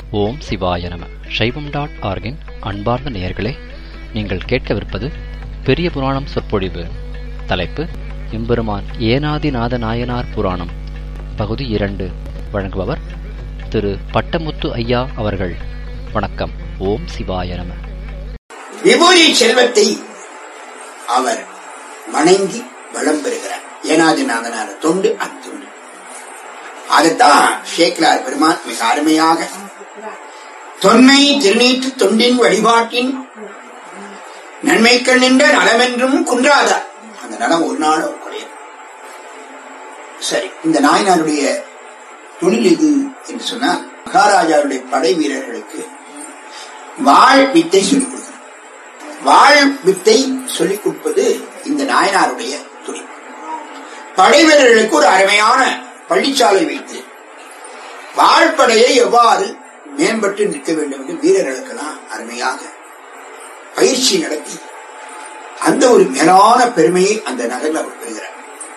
ஓம் சிவாய நம சைவம் டாட் ஆர்கின் அன்பார்ந்த நேயர்களே நீங்கள் கேட்கவிருப்பது பெரிய புராணம் சொற்பொழிவு தலைப்பு எம்பெருமான் ஏனாதிநாத நாயனார் புராணம் பகுதி இரண்டு வழங்குபவர் திரு பட்டமுத்து ஐயா அவர்கள் வணக்கம் ஓம் சிவாய நம விபூதி செல்வத்தை அவர் வணங்கி வளம் பெறுகிறார் ஏனாதிநாதனார தொண்டு அத்தொண்டு அதுதான் ஷேக்லார் பெருமான் மிக அருமையாக தொன்மை திருநீற்று தொண்டின் வழிபாட்டின் நன்மைக்கள் நின்ற நலமென்றும் குன்றாதார் அந்த நலம் ஒரு நாள் குறையும் சரி இந்த நாயனாருடைய தொழில் இது என்று சொன்னால் மகாராஜாவுடைய படை வீரர்களுக்கு வாழ் வித்தை சொல்லிக் கொடுக்கிறார் வாழ் வித்தை சொல்லிக் கொடுப்பது இந்த நாயனாருடைய தொழில் படை வீரர்களுக்கு ஒரு அருமையான பள்ளிச்சாலை வைத்து வாழ்படையை எவ்வாறு மேம்பட்டு நிற்க வேண்டும் என்று வீரர்களுக்கெல்லாம் அருமையாக பயிற்சி நடத்தி அந்த ஒரு மேலான பெருமையை அந்த நகரில் அவர் பெறுகிறார்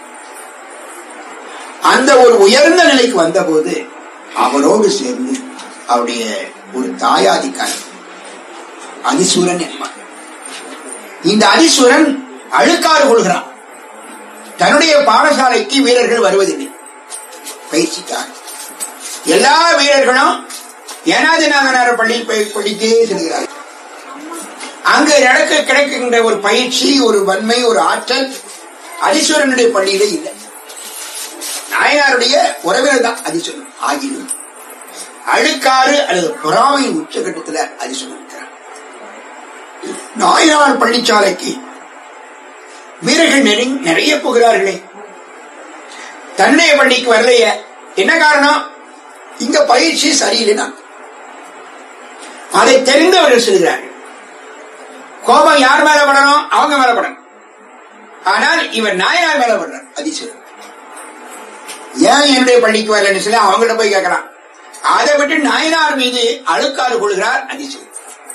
அந்த ஒரு உயர்ந்த நிலைக்கு வந்தபோது அவரோடு சேர்ந்து அவருடைய ஒரு தாயாதிக்காரி அதிசூரன் என்பார் இந்த அதிசூரன் அழுக்காறு கொள்கிறான் தன்னுடைய பாடசாலைக்கு வீரர்கள் வருவதில்லை பயிற்சிக்காக எல்லா வீரர்களும் ஏனாதிநாதனார பள்ளியில் போய் படித்தே செல்கிறார்கள் அங்கு நடக்க கிடைக்கின்ற ஒரு பயிற்சி ஒரு வன்மை ஒரு ஆற்றல் அதிசூரனுடைய பள்ளியிலே இல்லை நாயனாருடைய உறவினர் தான் அதிசூரன் ஆகியும் அழுக்காறு அல்லது பொறாமையின் உச்சகட்டத்தில் அதிசூரன் இருக்கிறார் நாயனார் பள்ளிச்சாலைக்கு வீரர்கள் நெருங்கி நிறைய போகிறார்களே தன்னுடைய பள்ளிக்கு வரலையே என்ன காரணம் இங்க பயிற்சி சரியில்லைனா அதை தெரிந்தவர்கள் சொல்கிறார்கள் கோபம் யார் மேல படணும் அவங்க மேல படணும் ஆனால் இவர் நாயனார் மேல படுறார் அதிசயம் ஏன் என்னுடைய பள்ளிக்கு வரலன்னு சொல்லி அவங்ககிட்ட போய் கேட்கலாம் அதை விட்டு நாயனார் மீது அழுக்காறு கொள்கிறார் அதிசயம்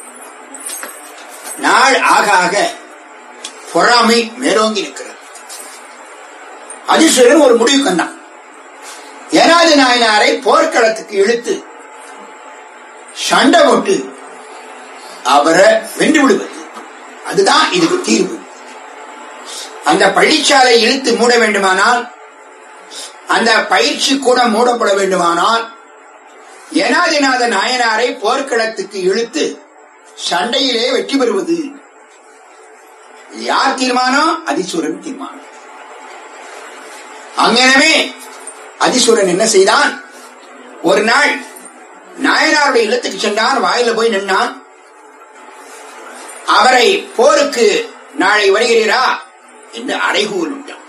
நாள் ஆக ஆக பொறாமை மேலோங்கி நிற்கிறது அதிசயன் ஒரு முடிவு கண்டான் ஏனாதி நாயனாரை போர்க்களத்துக்கு இழுத்து சண்டை போட்டு அவரை வென்று விடுவது அதுதான் இதுக்கு தீர்வு அந்த பள்ளிச்சாலை இழுத்து மூட வேண்டுமானால் அந்த பயிற்சி கூட மூடப்பட வேண்டுமானால் ஏனாதிநாத நாயனாரை போர்க்களத்துக்கு இழுத்து சண்டையிலே வெற்றி பெறுவது யார் தீர்மானம் அதிசூரன் தீர்மானம் அங்கனவே அதிசூரன் என்ன செய்தான் ஒரு நாள் நாயனாருடைய இல்லத்துக்கு சென்றான் வாயில போய் நின்னான் அவரை போருக்கு நாளை வருகிறீரா என்று அறைகூல் விட்டான்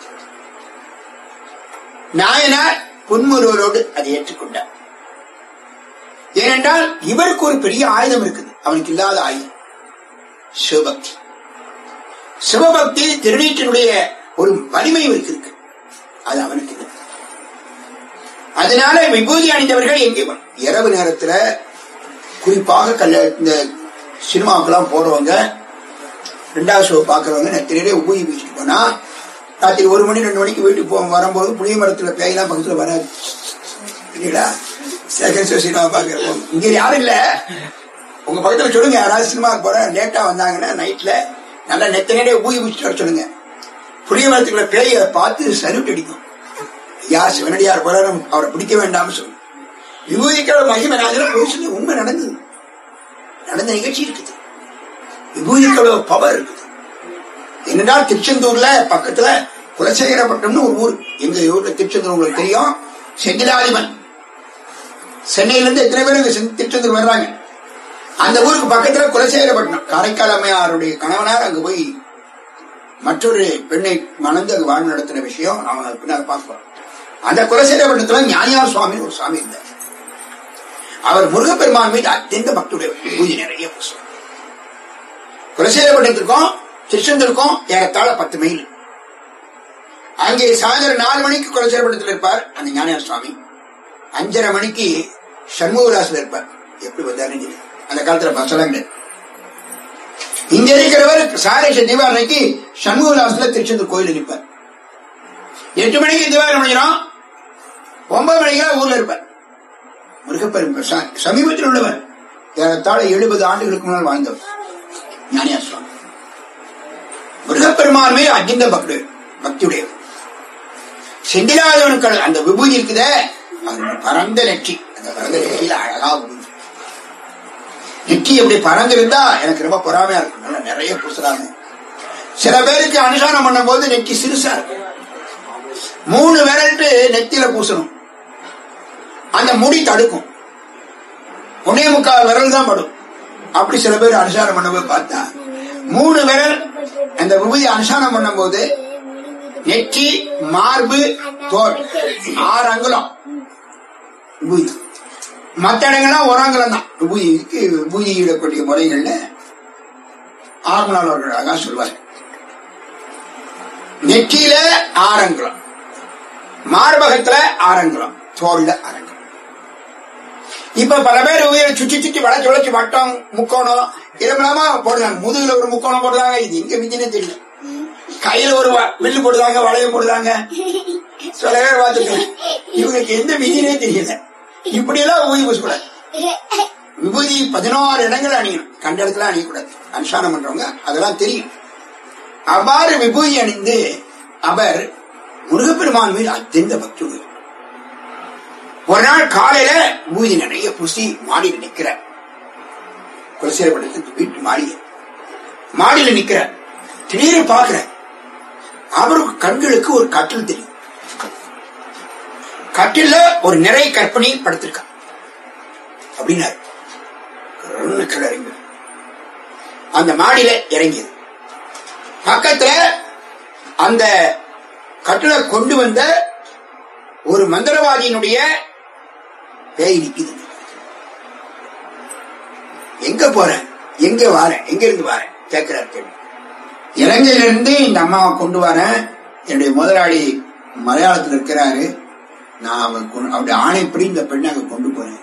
நாயனார் புன்முறுவலோடு அதை ஏற்றுக்கொண்டார் ஏனென்றால் இவருக்கு ஒரு பெரிய ஆயுதம் இருக்குது அவனுக்கு இல்லாத ஆயுதம் சிவபக்தி சிவபக்தி திருநீற்றினுடைய ஒரு வலிமை இவருக்கு இருக்கு அது அவனுக்கு இல்லை அதனால விபூதி அணிந்தவர்கள் எங்கே இரவு நேரத்துல குறிப்பாக கல்ல இந்த சினிமாக்கெல்லாம் போறவங்க ரெண்டாவது ஷோ பாக்குறவங்க நெத்திலே உபயோகி வச்சுட்டு போனா ராத்திரி ஒரு மணி ரெண்டு மணிக்கு வீட்டுக்கு போக வரும்போது புளிய மரத்துல பேயெல்லாம் பக்கத்துல வராது இல்லைங்களா செகண்ட் ஷோ சினிமா பாக்குறோம் இங்க யாரும் இல்ல உங்க பக்கத்துல சொல்லுங்க யாராவது சினிமாவுக்கு போற லேட்டா வந்தாங்கன்னா நைட்ல நல்லா நெத்தினே ஊய் வச்சுட்டு வர சொல்லுங்க புளிய மரத்துக்குள்ள பேய பார்த்து சல்யூட் அடிக்கும் யார் சிவனடியார் போல அவரை பிடிக்க வேண்டாம்னு சொல்லு விபூதிக்கிற மகிமனாஜர போய் உண்மை நடந்தது நடந்த நிகழ்ச்சி இருக்குது விபூதிக்களோ பவர் இருக்குது என்னென்றால் திருச்செந்தூர்ல பக்கத்துல குலசேகரப்பட்டம்னு ஒரு ஊர் எங்க ஊர்ல திருச்செந்தூர் உங்களுக்கு தெரியும் செந்திலாதிபன் சென்னையில இருந்து எத்தனை பேர் இங்க திருச்செந்தூர் வர்றாங்க அந்த ஊருக்கு பக்கத்துல குலசேகரப்பட்டினம் காரைக்கால் அம்மையாருடைய கணவனார் அங்க போய் மற்றொரு பெண்ணை மணந்து அங்கு வாழ்வு நடத்தின விஷயம் நாம பின்னால் பார்க்கிறோம் அந்த குலசேகரப்பட்டினத்துல ஞானியார் சுவாமி ஒரு சுவாமி இருந்தார் அவர் முருகப்பெருமான் மீது அத்தியந்த பக்துடைய பூஜை நிறைய புஸ்தகம் குலசேகரப்பட்டினத்திற்கும் திருச்செந்தூருக்கும் ஏறத்தாழ பத்து மைல் அங்கே சாயந்தரம் நாலு மணிக்கு குலசேகரப்பட்டினத்தில் இருப்பார் அந்த ஞானியார் சுவாமி அஞ்சரை மணிக்கு சண்முகராசில் இருப்பார் எப்படி வந்தாருன்னு அந்த காலத்துல பஸ்ஸெல்லாம் கிடையாது இங்க இருக்கிறவர் சாரேஷ தீபாவளிக்கு சண்முகலாசத்துல திருச்செந்தூர் கோயில் இருப்பார் எட்டு மணிக்கு தீபாவளி முடிஞ்சிடும் ஒன்பது மணிக்கெல்லாம் ஊர்ல இருப்பார் முருகப்பெரும் ச- சமீபத்தில் உள்ளவர் ஏறத்தாழ எழுபது ஆண்டுகளுக்கு முன்னால் வாழ்ந்தவர் ஞானியா சுவாமி முருகப்பெருமான் மேல் அஜிந்த பக்தி பக்தியுடையவர் செந்திலாதவனுக்கு அந்த விபூதி இருக்குதே அது பரந்த நெற்றி அந்த பரந்த நெற்றியில அழகா விபூதி நெற்றி எப்படி பறந்திருந்தா எனக்கு ரொம்ப பொறாமையா இருக்கும் நல்லா நிறைய பூசுறாங்க சில பேருக்கு அனுசாரம் பண்ணும் போது நெற்றி சிறுசா இருக்கும் மூணு விரல்ட்டு நெத்தியில பூசணும் அந்த முடி தடுக்கும் ஒன்னே முக்கால் விரல் தான் படும் அப்படி சில பேர் அனுசாரம் பண்ணும்போது பார்த்தா மூணு விரல் அந்த விபூதி அனுசாரம் பண்ணும்போது நெற்றி மார்பு தோல் ஆறு அங்குலம் விபூதி மற்ற இடங்கள்லாம் ஒரு அங்குலம் தான் விபூதிக்கு விபூதி இடக்கூடிய முறைகள்ல ஆறுநாள் அவர்கள் அழகா சொல்வார் நெற்றியில ஆரங்குலம் மார்பகத்துல ஆரங்குலம் தோல்ல அரங்குலம் இப்ப பல பேர் உயிரை சுற்றி சுற்றி வளைச்சு வளைச்சு வட்டம் முக்கோணம் இதெல்லாமா போடுறாங்க முதுகுல ஒரு முக்கோணம் போடுறாங்க இது எங்க மிஞ்சினே தெரியல கையில ஒரு வ- வில்லு போடுறாங்க வளையம் போடுறாங்க சில பேர் பார்த்துருக்கேன் இவங்களுக்கு எந்த மிஞ்சினே தெரியல இப்படி எல்லாம் விபூதி பூசக்கூடாது விபூதி பதினாறு இடங்கள் அணியணும் கண்ட இடத்துல அணியக்கூடாது அனுஷ்டானம் பண்றவங்க அதெல்லாம் தெரியும் அவ்வாறு விபூதி அணிந்து அவர் முருகப்பெருமான் மீது அத்தியந்த பக்தி உடையவர். ஒரு நாள் காலையில பூஜை நிறைய பூசி மாடியில் நிக்கிறார் குலசேரப்படத்துக்கு வீட்டு மாடியில் மாடியில நிக்கிறார் திடீர்னு பாக்குற அவருக்கு கண்களுக்கு ஒரு கட்டில் தெரியும் கட்டில்ல ஒரு நிறை கற்பனை படுத்திருக்கா அப்படின்னாரு கருன்னு கீழே இறங்கி அந்த மாடியில இறங்கியது பக்கத்துல அந்த கட்டில கொண்டு வந்த ஒரு மந்திரவாதியினுடைய பேய் நிக்குது எங்க போறேன் எங்க வாரேன் எங்க இருந்து வாரேன் கேட்கிறார் கேள்வி இலங்கையில இருந்து இந்த அம்மாவை கொண்டு வரேன் என்னுடைய முதலாளி மலையாளத்தில் இருக்கிறாரு நான் அவர் கொண்டு- அவருடைய ஆணைப்படி இந்த பெண்ணை அங்க கொண்டு போறேன்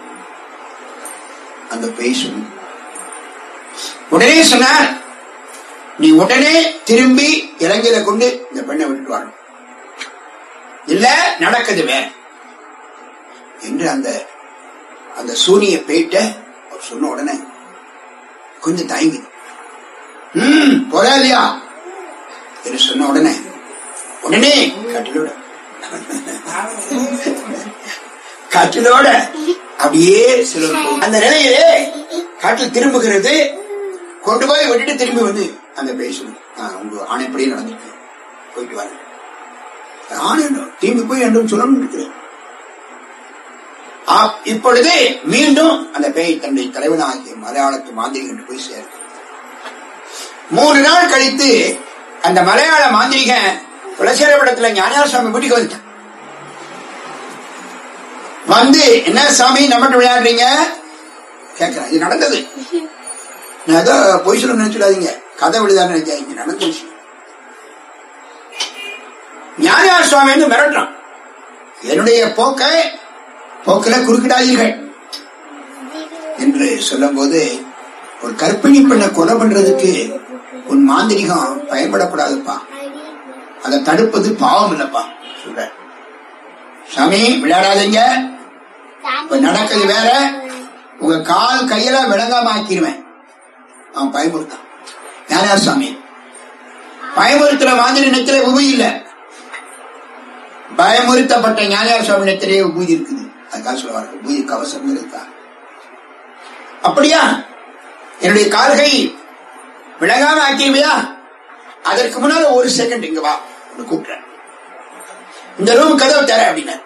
அந்த பேய் சொல்லு உடனே சொன்னார் நீ உடனே திரும்பி இலங்கையில கொண்டு இந்த பெண்ணை விட்டுட்டு வரணும் இல்ல நடக்குது வேற என்று அந்த அந்த சூனிய பேய்ட்ட அவர் சொன்ன உடனே கொஞ்சம் தயங்கி ம் போறா இல்லையா என்று சொன்ன உடனே உடனே கட்டிலோட கட்டிலோட அப்படியே சிலர் போகும். அந்த நிலையிலே காட்டில் திரும்புகிறது கொண்டு போய் விட்டுட்டு திரும்பி வந்து அந்த பேய் சொல்லு "ஆ, உங்க ஆணைப்படியே நடந்திருக்கு போயிட்டு வரேன் ஆனந்தம் திரும்பி போய் என்றும் சொல்லணும் இருக்கிறேன் ஆ- இப்பொழுது மீண்டும் அந்த பேய் தன்னுடைய தலைவனாகிய மலையாளத்து மாந்திரிகன் போய் சேர்க்கிறார் மூணு நாள் கழித்து அந்த மலையாள மாந்திரிகன் குலசேரபடத்துல ஞானியார் சுவாமி வீட்டுக்கு வந்துட்டான் வந்து என்ன சாமி நம்மகிட்ட விளையாடுறீங்க கேட்கிறேன் இது நடந்தது நான் ஏதோ பொய் சொல்ல நினைச்சுடாதீங்க கதை விழுதான்னு நினைக்காதீங்க நடந்த விஷயம் ஞானியார் சுவாமி வந்து மிரட்டுறான் என்னுடைய போக்கை போக்கில குறுக்கிடாதீர்கள் என்று சொல்லும்போது ஒரு கற்பிணி பெண்ணை கொலை பண்றதுக்கு உன் மாந்திரிகம் பயன்படக்கூடாதுப்பா அதை தடுப்பது பாவம் இல்லப்பா சொல்ற சாமி விளையாடாதீங்க இப்ப நடக்குது வேற உங்க கால் கையில விளங்காம ஆக்கிடுவேன் அவன் பயமுறுத்தான் யார் சாமி பயமுறுத்துற மாதிரி நெத்தில உபதி இல்ல பயமுறுத்தப்பட்ட ஞானியார் சுவாமி நெத்திலே உபூதி இருக்குது அதுக்காக சொல்லுவாங்க உபூதி கவசம் இருக்கா அப்படியா என்னுடைய கால்கை விலகாம ஆக்கிடுவியா அதற்கு முன்னால ஒரு செகண்ட் இங்க வா உன்னை கூப்பிட்டேன் இந்த ரூம் கதவு தர அப்படின்னா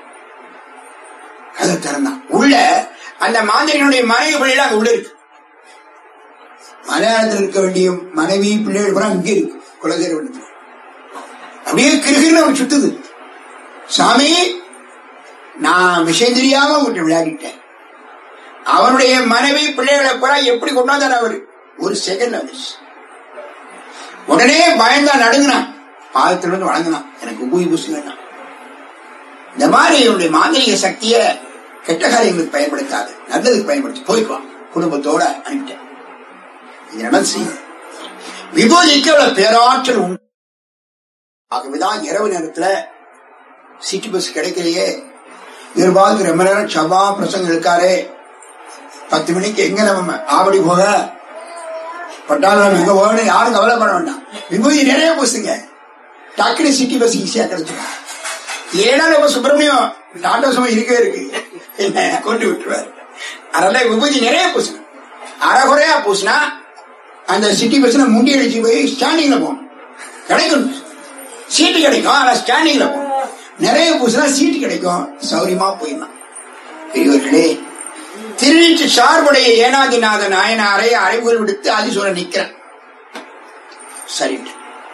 கதவு திறந்தான் உள்ள அந்த மாந்திரியினுடைய மனைவி பிள்ளைகள் அங்க உள்ள இருக்கு மலையாளத்தில் இருக்க வேண்டிய மனைவி பிள்ளைகள் பூரா இங்க இருக்கு குலதெய்வ வட்டத்துல. அப்படியே கிருகிருன்னு அவன் சுத்துது சாமி நான் விஷயம் தெரியாம உங்கள்கிட்ட விளையாடிட்டேன் அவனுடைய மனைவி பிள்ளைகளை பூரா எப்படி கொண்டாந்தார் அவரு ஒரு செகண்ட் வந்துச்சு உடனே பயந்தா நடுங்கினான் பாதத்துல இருந்து வழங்கினான் எனக்கு உபயோகி பூசுங்க இந்த மாதிரி என்னுடைய மாந்திரிக சக்திய கெட்ட காரியங்களுக்கு பயன்படுத்தாது நல்லதுக்கு பயன்படுத்தி போய்க்குவான் குடும்பத்தோட அனுப்பிட்டேன் இது நடந்து விபூதிக்கு அவ்வளவு பேராற்றல் உண்டு ஆகவேதான் இரவு நேரத்துல சிட்டி பஸ் கிடைக்கலையே இவர் பார்த்து ரொம்ப நேரம் சவா பிரசங்கம் இருக்காரே பத்து மணிக்கு எங்க நம்ம ஆவடி போக பட்டாளம் எங்க போகணும் யாரும் கவலைப்பட வேண்டாம் விபூதி நிறைய பூசுங்க டக்குனு சிட்டி பஸ் ஈஸியா கிடைச்சிடும் ஏன்னா நம்ம சுப்பிரமணியம் டாட்டா சும்மா இருக்கவே இருக்கு என்ன கொண்டு விட்டுருவாரு அதனால விபூதி நிறைய பூசணும் அறகுறையா பூசினா அந்த சிட்டி பஸ்ல முண்டி அடிச்சு போய் ஸ்டாண்டிங்ல போகணும் கிடைக்கும் சீட்டு கிடைக்கும் ஆனா ஸ்டாண்டிங்ல போகணும் நிறைய பூசினா சீட்டு கிடைக்கும் சௌரியமா போயிடலாம் பெரியவர்களே திருநீற்று சார்புடைய ஏனாதிநாத நாயனாரை அறிவுகள் விடுத்து அதிசூர நிக்கிறேன் சரிட்டு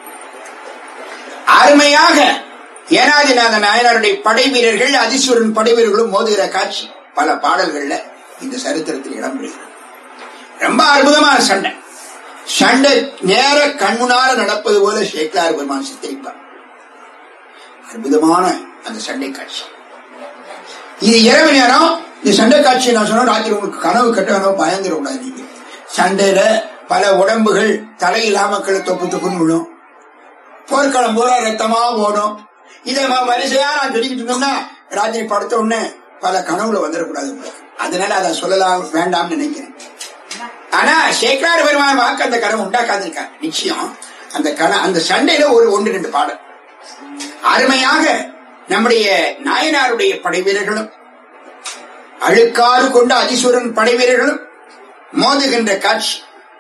அருமையாக ஏனாதிநாத நாயனாருடைய படை வீரர்கள் அதிசூரன் படை வீரர்களும் மோதுகிற காட்சி பல பாடல்கள்ல இந்த சரித்திரத்தில் இடம்பெறுகிறது ரொம்ப அற்புதமான சண்டை சண்டை நேர கண்முனால நடப்பது போல சேக்கலார் பெருமான் சித்தரிப்பார் அற்புதமான அந்த சண்டை காட்சி இது இரவு நேரம் இந்த சண்டை காட்சி நான் சொன்ன ராத்திரி உங்களுக்கு கனவு கட்ட வேணும் பயந்துட கூடாது நீங்க சண்டையில பல உடம்புகள் தலையில்லாம கீழே தொப்பு தொப்புன்னு விழும் போர்க்களம் பூரா ரத்தமா ஓடும் இதை ம- வரிசையா நான் சொல்லிக்கிட்டு இருந்தோம்னா ராத்திரி படுத்த உடனே பல கனவுல வந்துடக்கூடாது உங்களுக்கு. அதனால அதை சொல்லலாம் வேண்டாம்னு நினைக்கிறேன் ஆனா சேக்கரார் பெருமான் வாக்கு அந்த கனவு உண்டாக்காதிருக்காங்க நிச்சயம் அந்த கன அந்த சண்டையில ஒரு ஒன்று ரெண்டு பாடல் அருமையாக நம்முடைய நாயனாருடைய படை வீரர்களும் அழுக்காறு கொண்ட அதிசூரன் படை வீரர்களும் மோதுகின்ற காட்சி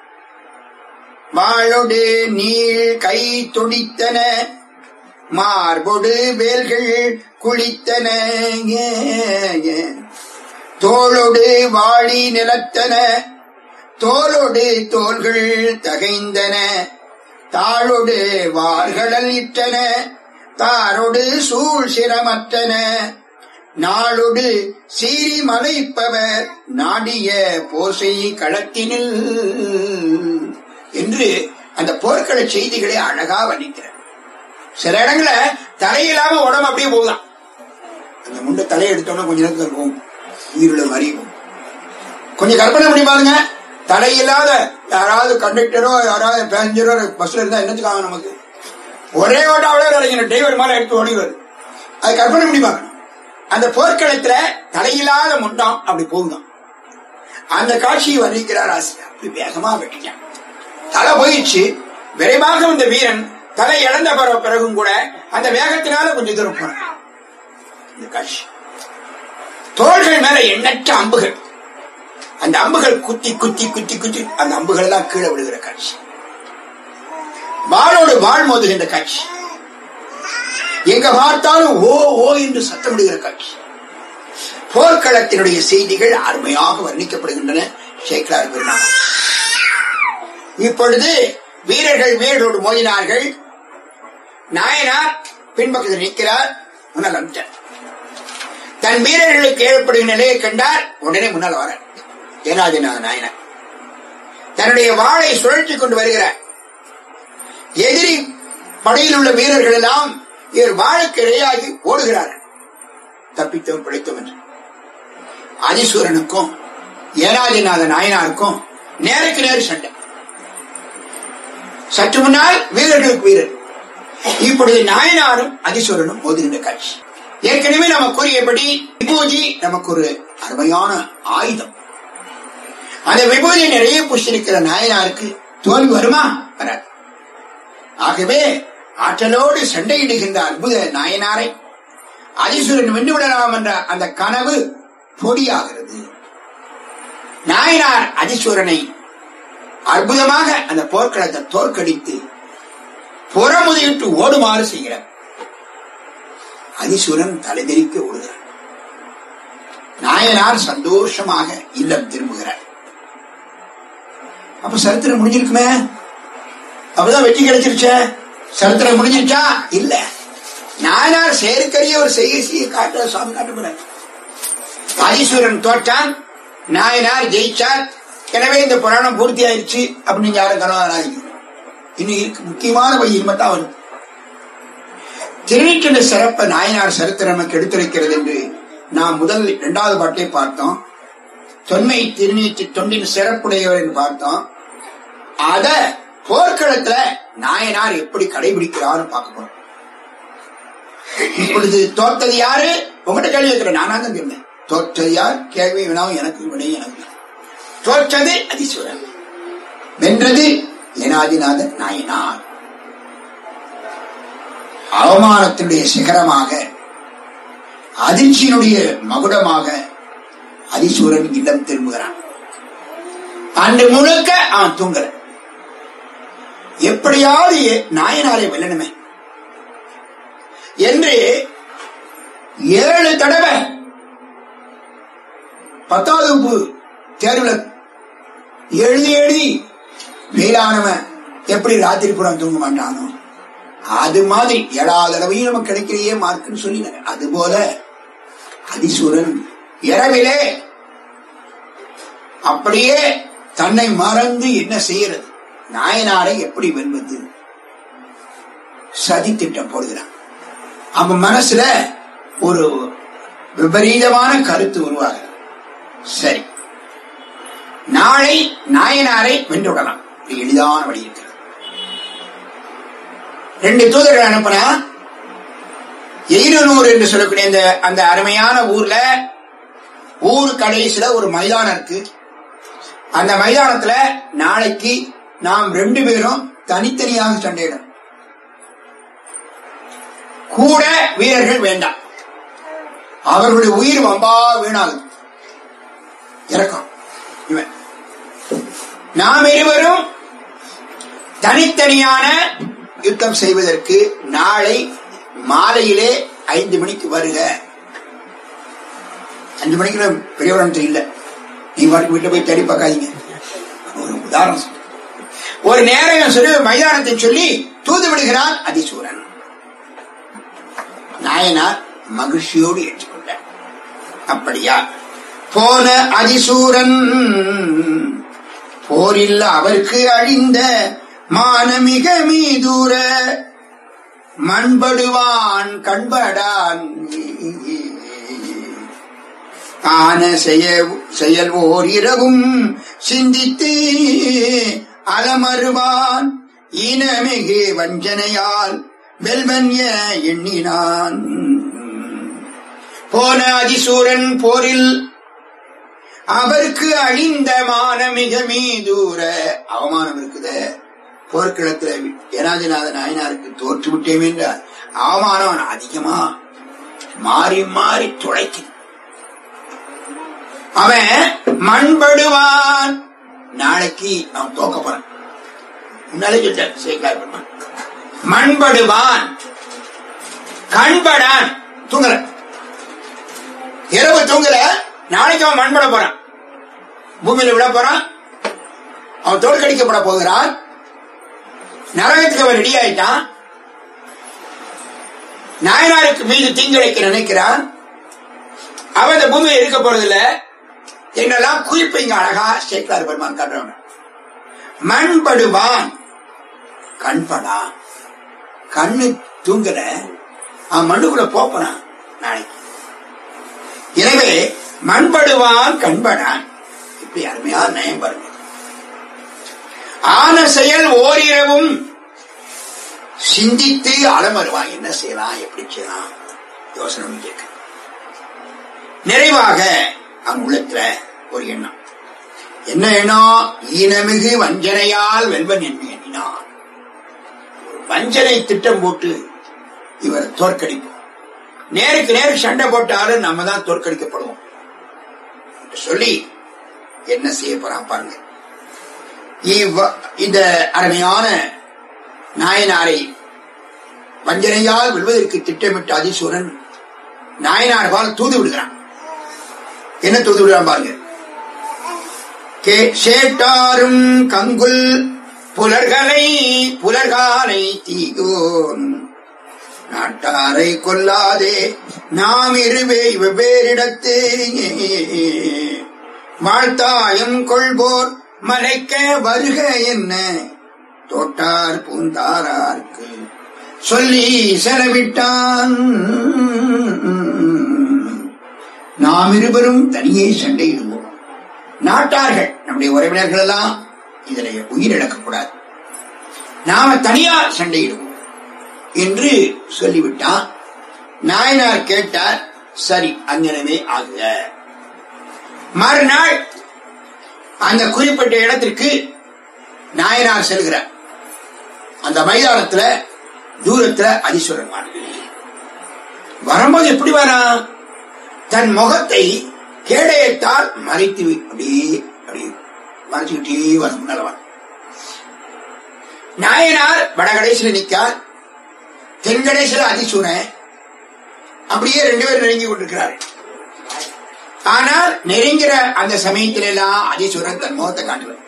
வாளொடு நீள் கை துடித்தன மார்பொடு வேல்கள் குளித்தன ஏ, ஏ. தோளொடு வாளி நிலத்தன தோளொடு தோள்கள் தகைந்தன தாளொடு வாள்களல் இட்டன தாரொடு சூழ் சிரமற்றன நாளொடு சீறி மலைப்பவர் நாடிய போசை களத்தினில் என்று அந்த போர்க்கள செய்திகளை அழகா வர்ணிக்கிறார் சில இடங்கள தலையில்லாம உடம்பு அப்படியே போகுதான் அந்த முண்டை தலையை எடுத்தோம்னா கொஞ்ச நேரத்துல இருக்கும் உயிருள்ள மாதிரி இருக்கும். கொஞ்சம் கற்பனை பண்ணி பாருங்க தலையில்லாத யாராவது கண்டக்டரோ யாராவது பேசஞ்சரோ பஸ்ல இருந்தா என்னத்துக்காக நமக்கு ஒரே ஓட்டாவில இறங்கின டிரைவர் மாதிரி எடுத்து ஓடிடுவாரு அது கற்பனை பண்ணி பார்க்கணும் அந்த போர்க்களத்துல தலையில்லாத முண்டம் அப்படி போகுதான் அந்த காட்சியை வர்ணிக்கிறார் ஆசிரியர் அப்படி வேகமா வெட்டிட்டான் தலை போயிடுச்சு விரைவாக வந்த வீரன் தலை இழந்த பிற- பிறகும் கூட அந்த வேகத்தினால கொஞ்சம் தூரம் போனான் இந்த காட்சி தோள்கள் மேல எண்ணற்ற அம்புகள் அந்த அம்புகள் குத்தி குத்தி குத்தி குத்தி அந்த அம்புகள் எல்லாம் கீழே விழுகிற காட்சி வாளோடு வாழ் மோதுகின்ற காட்சி எங்க பார்த்தாலும் ஓ ஓ என்று சத்தமிடுகிற காட்சி போர்க்களத்தினுடைய செய்திகள் அருமையாக வர்ணிக்கப்படுகின்றன சேக்கலார் பெருமாள் இப்பொழுது வீரர்கள் வீரரோடு மோதினார்கள் நாயனார் பின்பக்கத்தில் நிற்கிறார் முன்னால் வந்துட்டார் தன் வீரர்களுக்கு ஏற்படுகிற நிலையை கண்டார் உடனே முன்னால் வர ஏனாதிநாத நாயனார் தன்னுடைய வாளை சுழற்றிக் கொண்டு வருகிறார் எதிரி படையில் உள்ள வீரர்கள் எல்லாம் இவர் வாழுக்கு இடையாகி ஓடுகிறார்கள் தப்பித்தோம் பிழைத்தோம் என்று அதிசூரனுக்கும் ஏனாதிநாத நாயனாருக்கும் நேருக்கு நேர் சண்டை சற்று முன்னால் வீரர்களுக்கு வீரர் இப்பொழுது நாயனாரும் அதிசூரனும் மோதுகின்ற காட்சி ஏற்கனவே நம்ம கூறியபடி விபூதி நமக்கு ஒரு அருமையான ஆயுதம் அந்த விபூதி நிறைய புஷ்டிருக்கிற நாயனாருக்கு தோல்வி வருமா வராது ஆகவே ஆற்றலோடு சண்டையிடுகின்ற அற்புத நாயனாரை அதிசூரன் வென்றுவிடலாம் என்ற அந்த கனவு பொடியாகிறது நாயனார் அதிசூரனை அற்புதமாக அந்த போர்க்களத்தை தோற்கடித்து புறமுதையிட்டு ஓடுமாறு செய்கிறார் அதிசூரன் தலைதெறிக்க ஓடுகிறார் நாயனார் சந்தோஷமாக இல்லம் திரும்புகிறார் அப்ப சரித்திரம் முடிஞ்சிருக்குமே அப்பதான் வெற்றி கிடைச்சிருச்சே சரித்திரம் முடிஞ்சிருச்சா இல்ல நாயனார் செயற்கரிய ஒரு செய்ய செய்ய காட்ட சுவாமி காட்டுகிறார் அதிசூரன் தோற்றான் நாயனார் ஜெயிச்சார் எனவே இந்த புராணம் பூர்த்தி ஆயிடுச்சு அப்படின்னு நீங்க யாரும் கனவாராதீங்க இன்னும் இருக்கு முக்கியமான வழி மட்டும் வரும் திருநீற்றின சிறப்ப நாயனார் சரித்திரம் நமக்கு எடுத்துரைக்கிறது என்று நாம் முதல் இரண்டாவது பாட்டை பார்த்தோம் தொன்மை திருநீற்று தொண்டின் சிறப்புடையவர் என்று பார்த்தோம் அத போர்க்களத்துல நாயனார் எப்படி கடைபிடிக்கிறார்னு பார்க்க போறோம் இப்பொழுது தோத்தது யாரு உங்ககிட்ட கேள்வி கேட்கிறேன் நானா தான் கேட்கிறேன் தோற்றது யார் கேள்வி வினாவும் எனக்கு வினை எனக்கு தோற்றது அதீஸ்வரன் வென்றது ஏனாதிநாத நாயனார் அவமானத்தினுடைய சிகரமாக அதிர்ச்சியினுடைய மகுடமாக அதிசூரன் இல்லம் திரும்புகிறான் அன்று முழுக்க அவன் தூங்கல எப்படியாவது எ- நாயனாரை வெல்லணுமே என்று ஏழு தடவை பத்தாவது வகுப்பு தேர்வுல எழுதி எழுதி மேலானவன் எப்படி ராத்திரி புறம் தூங்க மாட்டானோ அது மாதிரி ஏழாவது தடவையும் நமக்கு கிடைக்கிறையே மார்க்குன்னு சொல்லினாங்க அது போல அதிசூரன் இரவிலே அப்படியே தன்னை மறந்து என்ன செய்யறது நாயனாரை எப்படி வெல்வது சதி திட்டம் போடுகிறான் அவன் மனசுல ஒரு விபரீதமான கருத்து உருவாகிறது சரி நாளை நாயனாரை வென்றுவிடலாம் இது எளிதான வழி இருக்கிறது ரெண்டு தூதர்கள் அனுப்புனா எயிரனூர் என்று சொல்லக்கூடிய அந்த அந்த அருமையான ஊர்ல ஊர் கடைசியில ஒரு மைதானம் இருக்கு அந்த மைதானத்துல நாளைக்கு நாம் ரெண்டு பேரும் தனித்தனியாக சண்டையிடும் கூட வீரர்கள் வேண்டாம் அவர்களுடைய உயிர் வம்பா வீணாகுது இறக்கம் இவன் நாம் இருவரும் தனித்தனியான யுத்தம் செய்வதற்கு நாளை மாலையிலே ஐந்து மணிக்கு வருக அஞ்சு மணிக்கு பெரியவரம் தெரியல நீ வாட்டுக்கு வீட்டுல போய் தேடி பார்க்காதீங்க ஒரு உதாரணம் சொல்றேன். ஒரு நேரம் சொல்லி மைதானத்தை சொல்லி தூது விடுகிறான் அதிசூரன் நாயனார் மகிழ்ச்சியோடு ஏற்றுக்கொண்டார் அப்படியா போன அதிசூரன் போரில் அவருக்கு அழிந்த மானமிக மீதூர மண்படுவான் கண்படான் ஆன செய்ய செயல் ஓர் இரவும் சிந்தித்து அலமருவான் ஈனமிகு வஞ்சனையால் வெல்வன்ய எண்ணினான் போன அதிசூரன் போரில் அவருக்கு அழிந்த மானமிக மீதூர அவமானம் இருக்குது போர்க்களத்துல ஏனாதிநாத நாயனாருக்கு தோற்று விட்டேன் என்றார் அவமானம் அதிகமா மாறி மாறி துளைக்குது அவன் மண்படுவான் நாளைக்கு அவன் தோக்க போறான் முன்னாலே சொல்லிட்டார் சேகர் பெருமான் மண்படுவான் கண்படான் தூங்கல இரவு தூங்கல நாளைக்கு அவன் மண்பட போறான் பூமியில விட போறான் அவன் தோற்கடிக்கப்பட போகிறான் நரகத்துக்கு அவன் ரெடி ஆயிட்டான் நாயனாருக்கு மீது தீங்கிழைக்க நினைக்கிறான் அவன் இந்த பூமியில இருக்க போறதில்ல என்னெல்லாம் குறிப்பு இங்க அழகா சேக்கலார் பெருமான் காட்டுறாங்க மண்படுவான் கண்படா கண்ணு தூங்குற அவன் மண்ணுக்குள்ள போப்பறான் நாளைக்கு எனவே மண்படுவான் கண்படான் இப்படி அருமையா நயம் பாருங்க ஆன செயல் ஓரிரவும் சிந்தித்து அலமருவான் என்ன செய்யலாம் எப்படி செய்யலாம் யோசனை பண்ணி கேட்க நிறைவாக அவன் உள்ளத்துல ஒரு எண்ணம் என்ன எண்ணம் ஈனமிகு வஞ்சனையால் வெல்வன் என்று எண்ணினான் ஒரு வஞ்சனை திட்டம் போட்டு இவர் தோற்கடிப்போம் நேருக்கு நேருக்கு சண்டை போட்டாலும் நம்ம தான் தோற்கடிக்கப்படுவோம் என்று சொல்லி என்ன செய்ய போறான் பாருங்க இவ்வ- இந்த அருமையான நாயனாரை வஞ்சனையால் வெல்வதற்கு திட்டமிட்ட அதிசூரன் நாயனார் பால் தூது விடுகிறான் என்ன தூது விடுறான் பாருங்க கே- சேட்டாரும் கங்குல் புலர்களை புலர்காலை தீகோன் நாட்டாரை கொல்லாதே நாம் இருவே வெவ்வேறிடத்தே வாழ்த்தாயம் கொள்வோர் மலைக்க வருக என்ன தோட்டார் பூந்தாரார்க்கு சொல்லி செலவிட்டான் நாம் இருவரும் தனியே சண்டையிடுவோம் நாட்டார்கள் நம்முடைய உறவினர்கள் எல்லாம் இதில் உயிரிழக்கக்கூடாது நாம தனியா சண்டையிடுவோம் என்று சொல்லிவிட்டான் நாயனார் கேட்டார் சரி அங்கனமே ஆகுக மறுநாள் அந்த குறிப்பிட்ட இடத்திற்கு நாயனார் செல்கிறார் அந்த மைதானத்துல தூரத்துல அதீஸ்வரன் வாரு வரும்போது எப்படி வரான் தன் முகத்தை கேடயத்தால் மறைத்து வை- அப்படியே அப்படியே மறைச்சுக்கிட்டே வரும் நல்லவன் நாயனார் வடகடைசியில் நிற்கார் தென்கடைசியில் அதிசூரன் அப்படியே ரெண்டு பேரும் நெருங்கி கொண்டிருக்கிறார் ஆனால் நெருங்கிற அந்த சமயத்தில எல்லாம் அதிசூரன் தன் முகத்தை காட்டுவார்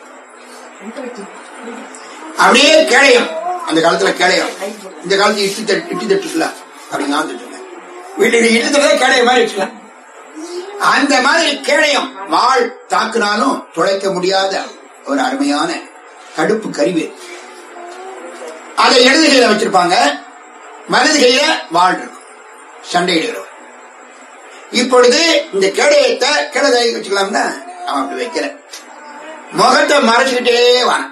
அப்படியே கேடயம் அந்த காலத்துல கேடயம் இந்த காலத்துல இட்டு தட்டு இட்டு தட்டுல அப்படி நான் தட்டுங்க வீட்டுக்கு இட்டு தட்டுறதே கேடயம் மாதிரி வச்சுக்கலாம் அந்த மாதிரி கேடயம் வாழ் தாக்குனாலும் துளைக்க முடியாத ஒரு அருமையான தடுப்பு கருவி அதை இடது கையில வச்சிருப்பாங்க வலது கையில வாழ் இருக்கும் சண்டையிடுகிறவர் இப்பொழுது இந்த கேடயத்தை கிழதை வச்சுக்கலாம்னா அவன் அப்படி வைக்கல முகத்தை மறைச்சுக்கிட்டே வான்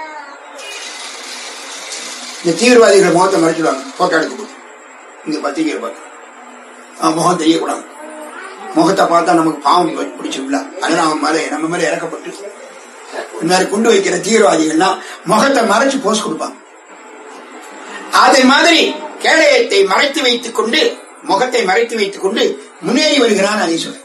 இந்த தீவிரவாதிகளை முகத்தை மறைச்சிடுவாங்க போட்டோ எடுக்க போது இங்க பத்திரிகை பார்க்க அவன் முகம் தெரியக்கூடாது முகத்தை பார்த்தா நமக்கு பாவம் பி- பிடிச்சிடல அதனால அவன் மேல நம்ம மேல இறக்கப்பட்டு இந்த மாதிரி குண்டு வைக்கிற தீவிரவாதிகள்லாம் முகத்தை மறைச்சு போஸ் கொடுப்பாங்க அதை மாதிரி கேடயத்தை மறைத்து வைத்துக் கொண்டு முகத்தை மறைத்து வைத்துக் கொண்டு முன்னேறி வருகிறான் அதீஸ்வரன்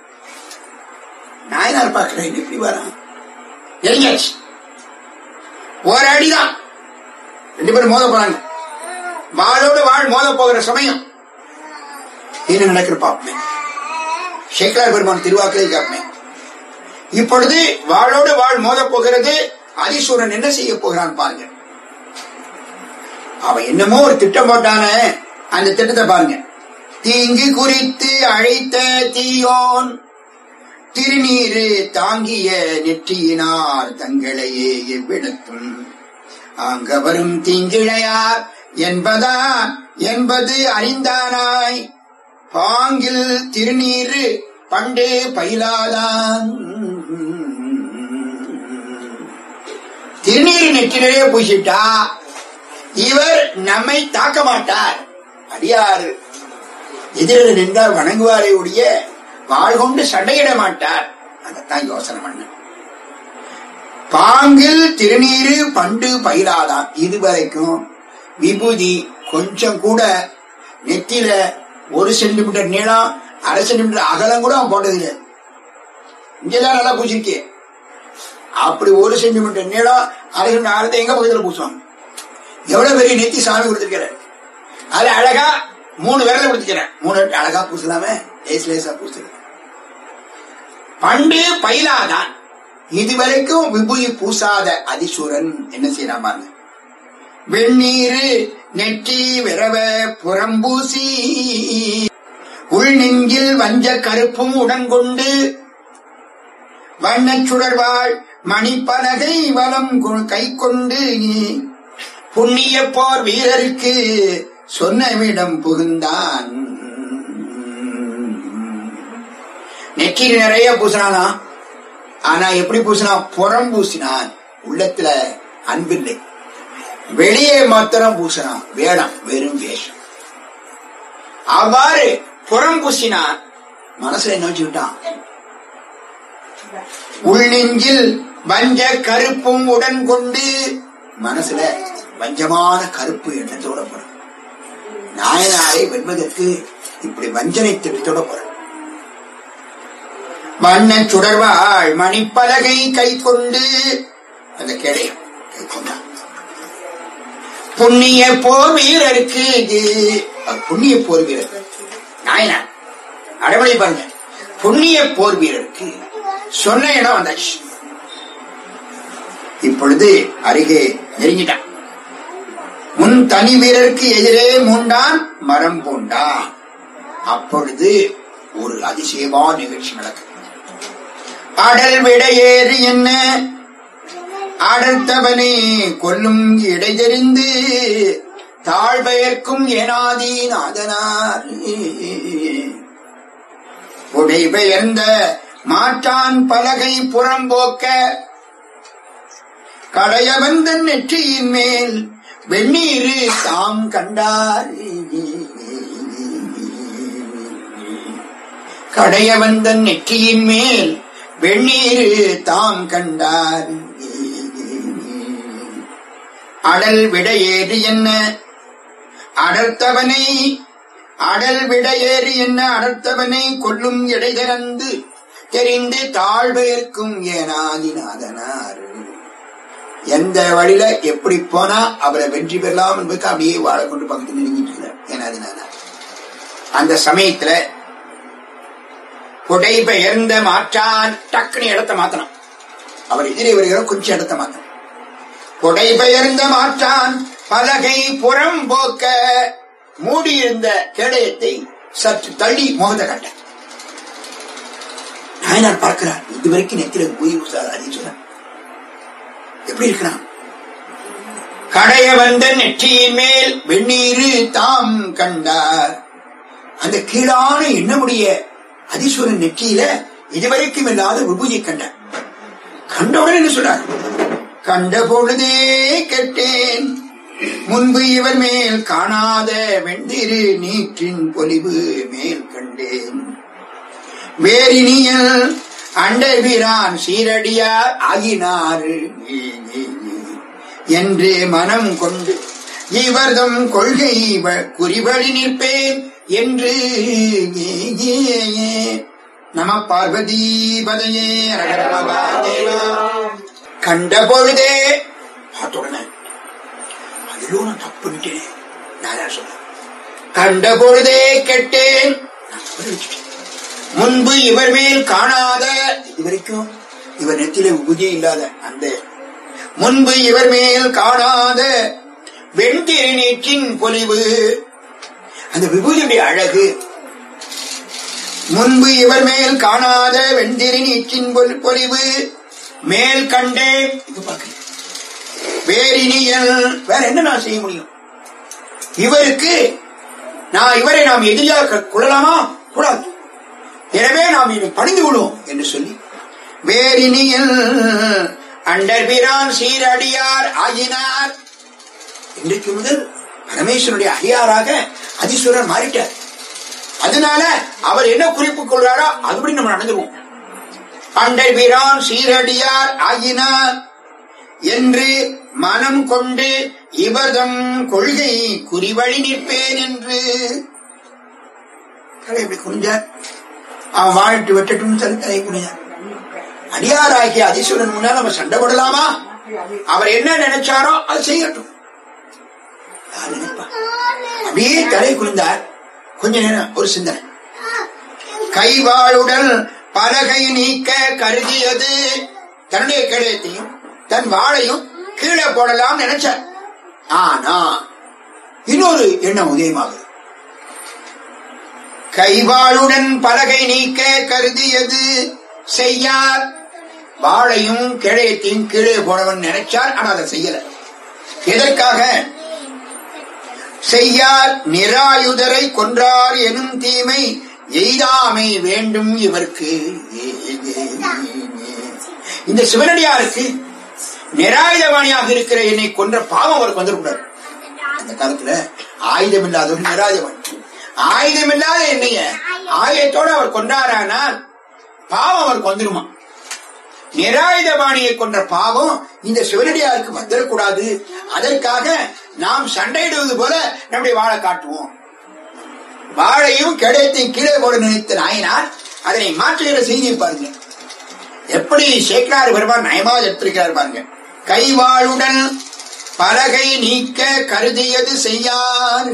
நாயனார் பார்க்கிறேன் எப்படி வரான் இறங்கியாச்சு ஒரு அடிதான் ரெண்டு பேரும் மோத போறாங்க வாளோடு வாழ் மோத போகிற சமயம் என்ன நடக்கிற பாப்பேன் சேக்கலார் பெருமான் திருவாக்களை காப்பேன் இப்பொழுது வாளோடு வாழ் மோத போகிறது அதிசூரன் என்ன செய்ய போகிறான் பாருங்க அவன் என்னமோ ஒரு திட்டம் போட்டானே அந்த திட்டத்தை பாருங்க தீங்கு குறித்து அழைத்த தீயோன் திருநீரு தாங்கிய நெற்றியினார் தங்களையே எவ்விடத்தும் அங்க வரும் தீங்கிழையார் என்பதா என்பது அறிந்தானாய் பாங்கில் திருநீரு பண்டே பயிலாதான் திருநீர் நெற்றிலே பூசிட்டா இவர் நம்மை தாக்க மாட்டார் அடியார் எதிரில் நின்றால் வணங்குவாரே ஒழிய வாழ் கொண்டு சண்டையிட மாட்டார் அதைத்தான் யோசனை பண்ண பாங்கில் திருநீரு பண்டு பயிலாதான் இதுவரைக்கும் விபூதி கொஞ்சம் கூட நெத்தியில ஒரு சென்டிமீட்டர் நீளம் அரை சென்டிமீட்டர் அகலம் கூட அவன் போட்டதில்லை இங்கெல்லாம் நல்லா பூசிருக்கே அப்படி ஒரு சென்டிமீட்டர் நீளம் அரை சென்டிமீட்டர் அகலத்தை எங்க பக்கத்துல பூசுவாங்க எவ்வளவு பெரிய நெத்தி சாமி கொடுத்திருக்கிறேன் அது அழகா மூணு விரல கொடுத்துக்கிறேன் மூணு விரல் அழகா பூசலாமே லேஸ் லேசா பூசுறேன் பண்டு பயிலாதான் இதுவரைக்கும் விபூதி பூசாத அதிசூரன் என்ன செய்யறான் பாருங்க வெந்நீரு நெற்றி விரவ புறம்பூசி உள் நெஞ்சில் வஞ்ச கருப்பும் உடன்கொண்டு வண்ணச் சுடர்வாள் மணிப்பலகை வலம் கொ- கை கொண்டு புண்ணிய போர் வீரருக்கு சொன்னவிடம் புகுந்தான் நெற்றியில் நிறைய பூசினானா ஆனா எப்படி பூசினா புறம் பூசினான் உள்ளத்துல அன்பில்லை வெளியே மாத்திரம் பூசினான் வேடம் வெறும் வேஷம் அவ்வாறு புறம் பூசினான் மனசுல என்ன வச்சுக்கிட்டான் உள்நெஞ்சில் வஞ்ச கருப்பும் உடன் கொண்டு மனசுல வஞ்சமான கருப்பு எண்ணத்தோட போறான் நாயனாரை வெல்வதற்கு இப்படி வஞ்சனை திட்டத்தோட போறான் வண்ண சுடர்வாள் மணிப்பலகை கை கொண்டு அந்த கேடயம் கை கொண்டான் புண்ணிய போர் வீரருக்கு இது அது புண்ணிய போர் வீரர் நாயனார் அடவழி பாருங்க புண்ணிய போர் வீரருக்கு சொன்ன இடம் வந்தாச்சு இப்பொழுது அருகே நெருங்கிட்டான் முன் தனி வீரருக்கு எதிரே மூண்டான் மரம் பூண்டான் அப்பொழுது ஒரு அதிசயமான நிகழ்ச்சி நடக்கும் அடல் விடையேறு என்ன அடர்த்தவனே கொல்லும் இடை தெரிந்து தாழ்பெயர்க்கும் ஏனாதி நாதனார் உடைபெயர்ந்த மாற்றான் பலகை புறம்போக்க கடையவந்த நெற்றியின் மேல் வெந்நீரு தாம் கண்டார் கடைய வந்த நெற்றியின் மேல் வெந்நீர் தாம் கண்டார் அடல் விடையேறு என்ன அடர்த்தவனை அடல் விடையேறு என்ன அடர்த்தவனை கொல்லும் எடை திறந்து தெரிந்து தாழ்வேற்கும் ஏனாதிநாதனார் எந்த வழியில எப்படி போனா அவரை வெற்றி பெறலாம் என்பதுக்கு அப்படியே வாழ கொண்டு பக்கத்தில் நெருங்கிட்டு இருக்கிறார் ஏனாதிநாதனார் அந்த சமயத்துல புடை பெயர்ந்த மாற்றான் டக்குனு இடத்த மாத்தணும் அவர் எதிரே வருகிற கொஞ்சம் இடத்த மாத்தணும் புடை பெயர்ந்த மாற்றான் பலகை புறம் போக்க மூடியிருந்த கேடயத்தை சற்று தள்ளி முகத்தை கட்ட நாயனார் பார்க்கிறார் இதுவரைக்கும் நெத்தில உயிர் உசார் அறிஞ்சுறார் எப்படி இருக்கிறான் கடைய வந்த நெற்றியின் மேல் வெந்நீரு தாம் கண்டார் அந்த கீழான எண்ணமுடைய அதிசூரன் நெற்றியில இதுவரைக்கும் இல்லாத விபூதி கண்டார் கண்டவுடன் என்ன சொல்றார் கண்ட பொழுதே கெட்டேன் முன்பு இவர் மேல் காணாத வெண்டிரு நீற்றின் பொலிவு மேல் கண்டேன் வேரினியல் அண்டபிரான் சீரடியார் ஆகினார் என்று மனம் கொண்டு இவர்தம் கொள்கை வ- குறிவழி நிற்பேன் என்று நம பார்வதி பதையே கண்ட பொழுதே பார்த்த உடனே அதிலோ நான் தப்பு பண்ணிட்டேனே நாரா சொல்ல கண்ட பொழுதே கெட்டேன் நான் தவறு வச்சுட்டேன். முன்பு இவர் மேல் காணாத இதுவரைக்கும் இவர் நெத்தில உபதி இல்லாத அந்த முன்பு இவர் மேல் காணாத வெண்திருநீற்றின் பொலிவு அந்த விபூதியுடைய அழகு முன்பு இவர் மேல் காணாத வெண்திருநீற்றின் பொல்- பொலிவு மேல் கண்டேன் இது பார்க்கிறேன் வேறினியல் வேற என்ன நான் செய்ய முடியும் இவருக்கு நான் இவரை நாம் எதிரியாக கொள்ளலாமா கூடாது எனவே நாம் இதை பணிந்து விடுவோம் என்று சொல்லி வேறினியல் அண்டர்பிரான் சீரடியார் ஆகினார் இன்றைக்கு முதல் பரமேஸ்வரனுடைய அடியாராக அதிசுரன் மாறிட்டார் அதனால அவர் என்ன குறிப்பு கொள்றாரோ அதுபடி நம்ம நடந்துருவோம் அண்டர்பிரான் சீரடியார் ஆகினார் என்று மனம் கொண்டு இவர்தம் கொள்கை குறிவழி நிற்பேன் என்று தலை இப்படி குனிஞ்சார் அவன் வாழ்த்து வெட்டட்டும் தலை தலை குனிஞ்சார் அடியாராகிய அதிசுரன் முன்னால் நம்ம சண்டை போடலாமா அவர் என்ன நினைச்சாரோ அது செய்யட்டும் யார் நினைப்பா அப்படியே தலை குனிந்தார் கொஞ்ச நேரம் ஒரு சிந்தனை கைவாளுடன் பலகை நீக்க கருதியது தன்னுடைய கேடயத்தையும் தன் வாளையும் கீழே போடலாம் நினைச்சார் ஆனா இன்னொரு எண்ணம் உதயமாகுது கைவாளுடன் பலகை நீக்க கருதியது செய்யார் வாளையும் கிழையத்தையும் கீழே போடவன் நினைச்சார் ஆனா அதை செய்யல எதற்காக செய்யார் நிராயுதரை கொன்றார் எனும் தீமை எய்தாமை வேண்டும் இவர்க்கு இந்த சிவனடியாருக்கு நிராயுதவாணியாக இருக்கிற என்னை கொன்ற பாவம் அவருக்கு வந்துடக்கூடாது அந்த காலத்துல ஆயுதம் இல்லாதவர் நிராயுதவாணி ஆயுதம் இல்லாத என்னைய ஆயுதத்தோட அவர் கொண்டாரானால் பாவம் அவருக்கு வந்துருமா நிராயுதபாணியை கொன்ற பாவம் இந்த சிவனடியாருக்கு வந்துடக்கூடாது அதற்காக நாம் சண்டையிடுவது போல நம்முடைய வாழை காட்டுவோம் வாழையும் கிடைத்தையும் கீழே போட நினைத்த நாயனார் அதனை மாற்றுகிற செய்தியை பாருங்க எப்படி சேக்கராறு பெருமான் நயமாக எடுத்திருக்கிறார் பாருங்க கைவாளுடன் பலகை நீக்க கருதியது செய்யார்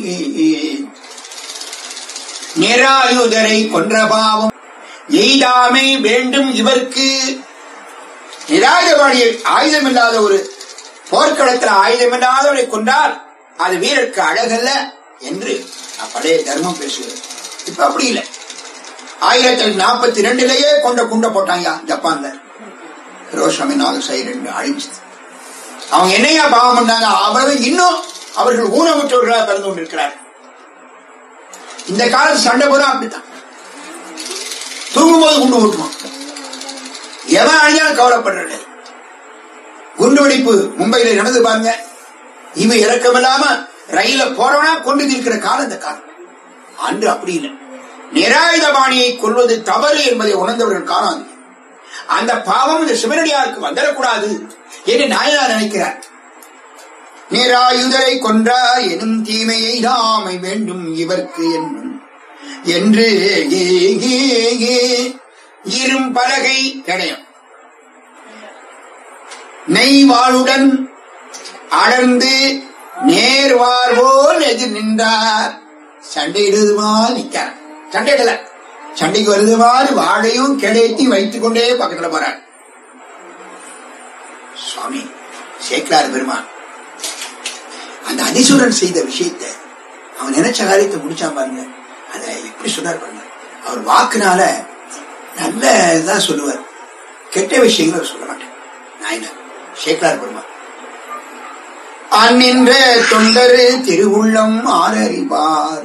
நிராயுதரை கொன்ற பாவம் எய்தாமை வேண்டும் இவர்க்கு நிராயுதபாணியை ஆயுதம் இல்லாத ஒரு போர்க்களத்தில் ஆயுதம் இல்லாதவரை கொண்டால் அது வீரருக்கு அழகல்ல என்று பழைய தர்மம் பேசுகிறது இப்ப அப்படி இல்லை ஆயிரத்தி தொள்ளாயிரத்தி நாற்பத்தி ரெண்டுலயே கொண்ட குண்டை போட்டாங்க ஜப்பான்ல ஹிரோஷாமி நாகசாய் ரெண்டு அழிஞ்சது அவங்க என்னையா பாவம் பண்ணாங்க அவ்வளவு இன்னும் அவர்கள் ஊனமுற்றவர்களாக பிறந்து கொண்டிருக்கிறார்கள் இந்த காலத்து சண்டை பூரா அப்படித்தான் தூங்கும்போது குண்டு ஓட்டுவான் எவன் அழிஞ்சாலும் கவலைப்படுறது குண்டு வெடிப்பு மும்பையில நடந்து பாருங்க இவன் இறக்கம் இல்லாம ரயில போறவனா கொண்டு இருக்கிற காலம் இந்த காலம் அன்று அப்படி இல்லை நிராயுதபாணியை கொள்வது தவறு என்பதை உணர்ந்தவர்கள் காணாது அந்த பாவம் இந்த சிவனடியாருக்கு வந்துடக்கூடாது என்று நாயனார் நினைக்கிறார் நிராயுதரை கொன்றார் எனும் தீமையை தாமை வேண்டும் இவர்க்கு என்னும் என்று ஏ, ஏ, ஏ, இரும் பலகை கிடையும் நெய்வாளுடன் அடர்ந்து நேர்வார் போல் எதிர் நின்றார் சண்டையிடுதுமா நிக்கிறார் சண்டையிடல சண்டைக்கு வருதுமாறு வாழையும் கிடைத்தி வைத்துக் கொண்டே பக்கத்துல போறார் சுவாமி சேக்கலார் பெருமான் அந்த அதிசூரன் செய்த விஷயத்தை அவன் நினைச்ச காரியத்தை முடிச்சான் பாருங்க அதை எப்படி சொன்னார் பாருங்க அவர் வாக்குனால நல்ல இதா சொல்லுவார் கெட்ட விஷயங்களை அவர் சொல்ல மாட்டேன் நாயனர் சேக்கலார் பெருமான் அந்நின்ற தொண்டரு திருவுள்ளம் ஆரறிவார்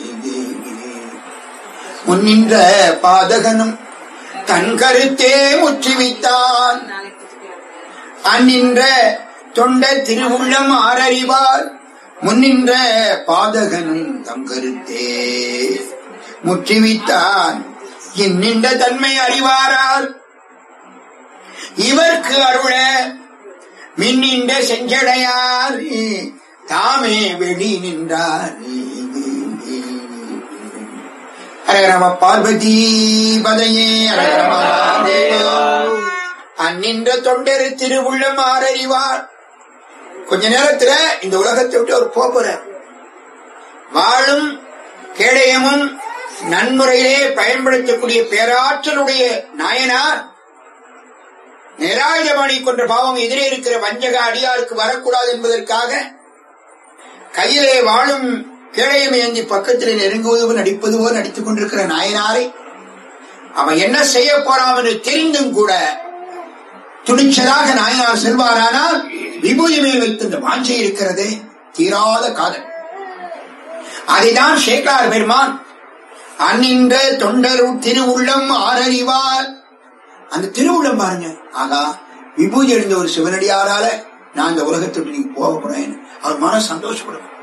முன்னின்ற பாதகனும் தன் கருத்தே முற்றுவித்தான் அந்நின்ற தொண்ட திருவுள்ளம் ஆரறிவார் முன்னின்ற பாதகனும் தம் கருத்தே முற்றுவித்தான் இன்னின்ற தன்மை அறிவாரால் இவர்க்கு அருள மின்னின்ற செஞ்சடையார் தாமே வெளி நின்றார் ஹரரம பார்வதி பதையே ஹரரம அந்நின்ற தொண்டரு திருவுள்ளம் ஆரறிவார் கொஞ்ச நேரத்துல இந்த உலகத்தை விட்டு அவர் போக போறார் வாழும் கேடயமும் நன்முறையிலே பயன்படுத்தக்கூடிய பேராற்றலுடைய நாயனார் நிராயுதபாணி கொன்ற பாவம் எதிரே இருக்கிற வஞ்சக அடியாருக்கு வரக்கூடாது என்பதற்காக கையிலே வாழும் கேடயம் ஏந்தி பக்கத்தில் நெருங்குவது போல் நடிப்பது போல் நடித்துக் கொண்டிருக்கிற நாயனாரை அவன் என்ன செய்ய போறான் என்று தெரிந்தும் கூட துணிச்சலாக நாயனார் செல்வாரானால் விபூதி மேல் வைத்திருந்த வாஞ்சை இருக்கிறதே தீராத காதல் அதைதான் சேக்கார் பெருமான் அந்நின்ற தொண்டரு திருவுள்ளம் ஆரறிவார் அந்த திருவுள்ளம் பாருங்க ஆகா விபூதி அடைந்த ஒரு சிவனடியாரால நான் இந்த உலகத்தை விட்டு நீங்க போக போறேன் அவர் மன சந்தோஷப்படும்